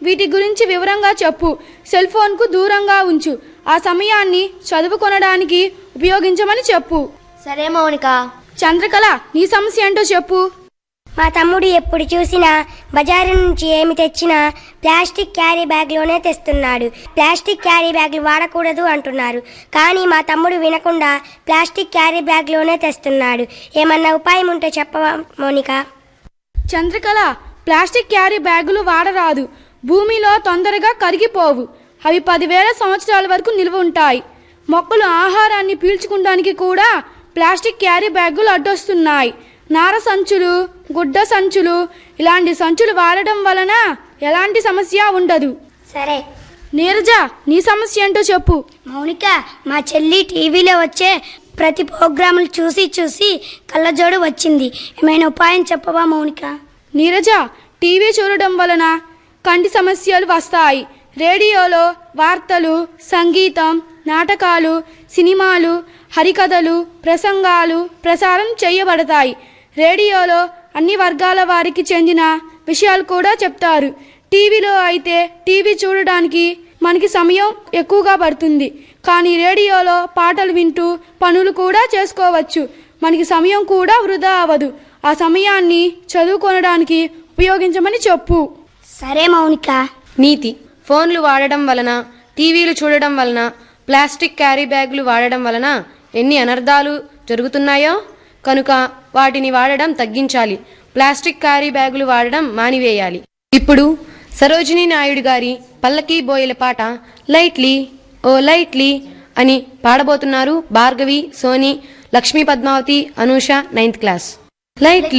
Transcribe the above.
వీటి గురించి వివరంగా చెప్పు సెల్ ఫోన్కు దూరంగా ఉంచు ఆ సమయాన్ని చదువుకొనడానికి ఉపయోగించమని చెప్పు సరే మౌనిక చంద్రకళ నీ సమస్య ఏంటో చెప్పు మా తమ్ముడు ఎప్పుడు చూసినా బజారు నుంచి ఏమి తెచ్చినా ప్లాస్టిక్ క్యారీ బ్యాగ్లోనే తెస్తున్నాడు ప్లాస్టిక్ క్యారీ బ్యాగ్లు వాడకూడదు అంటున్నారు కానీ మా తమ్ముడు వినకుండా ప్లాస్టిక్ క్యారీ బ్యాగ్లోనే తెస్తున్నాడు ఏమన్నా ఉపాయం ఉంటే చెప్పవా మోనిక చంద్రకళ ప్లాస్టిక్ క్యారీ బ్యాగులు వాడరాదు భూమిలో తొందరగా కరిగిపోవు అవి పదివేల సంవత్సరాల వరకు నిల్వ ఉంటాయి మొక్కలు ఆహారాన్ని పీల్చుకోవడానికి కూడా ప్లాస్టిక్ క్యారీ బ్యాగులు అడ్డొస్తున్నాయి నార సంచులు గుడ్డ సంచులు ఇలాంటి సంచులు వాడడం వలన ఎలాంటి సమస్య ఉండదు సరే నీరజ నీ సమస్య ఏంటో చెప్పు మౌనిక మా చెల్లి టీవీలో వచ్చే ప్రతి ప్రోగ్రాములు చూసి చూసి కళ్ళజోడు వచ్చింది ఏమైనా ఉపాయం చెప్పవా మౌనిక నీరజ టీవీ చూడడం వలన కంటి సమస్యలు వస్తాయి రేడియోలో వార్తలు సంగీతం నాటకాలు సినిమాలు హరికథలు ప్రసంగాలు ప్రసారం చేయబడతాయి రేడియోలో అన్ని వర్గాల వారికి చెందిన విషయాలు కూడా చెప్తారు టీవీలో అయితే టీవీ చూడడానికి మనకి సమయం ఎక్కువగా పడుతుంది కానీ రేడియోలో పాటలు వింటూ పనులు కూడా చేసుకోవచ్చు మనకి సమయం కూడా వృధా అవ్వదు ఆ సమయాన్ని చదువుకొనడానికి ఉపయోగించమని చెప్పు సరే మౌనిక నీతి ఫోన్లు వాడడం వలన టీవీలు చూడడం వలన ప్లాస్టిక్ క్యారీ బ్యాగులు వాడడం వలన ఎన్ని అనర్థాలు జరుగుతున్నాయో కనుక వాటిని వాడడం తగ్గించాలి ప్లాస్టిక్ క్యారీ బ్యాగులు వాడడం మానివేయాలి ఇప్పుడు సరోజినీ నాయుడు గారి పల్లకి బోయల పాట లైట్లీ ఓ లైట్లీ అని పాడబోతున్నారు Bhargavi Soni Lakshmi Padmavathi Anusha ninth class lightly